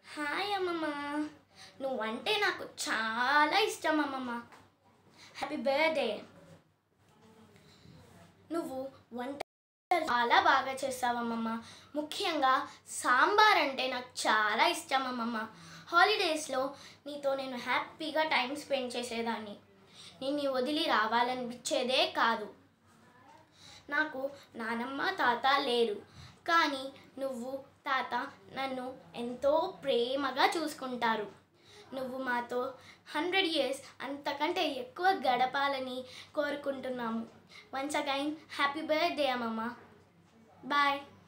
hi అమ్మమ్మ నువ్వంటే నాకు చాలా ఇష్టం అమ్మమ్మ హ్యాపీ బర్త్డే నువ్వు వంట చాలా బాగా చేస్తావమ్మమ్మ ముఖ్యంగా సాంబార్ అంటే నాకు చాలా ఇష్టం అమ్మమ్మ హాలిడేస్లో నీతో నేను హ్యాపీగా టైం స్పెండ్ చేసేదాన్ని నిన్ను వదిలి రావాలనిపించేదే కాదు నాకు నానమ్మ తాత లేరు కానీ నువ్వు తాత నన్ను ఎంతో ప్రేమగా చూసుకుంటారు నువ్వు మాతో హండ్రెడ్ ఇయర్స్ అంతకంటే ఎక్కువ గడపాలని కోరుకుంటున్నాము వన్స్ అగైన్ హ్యాపీ బర్త్డే అమ్మమ్మ బాయ్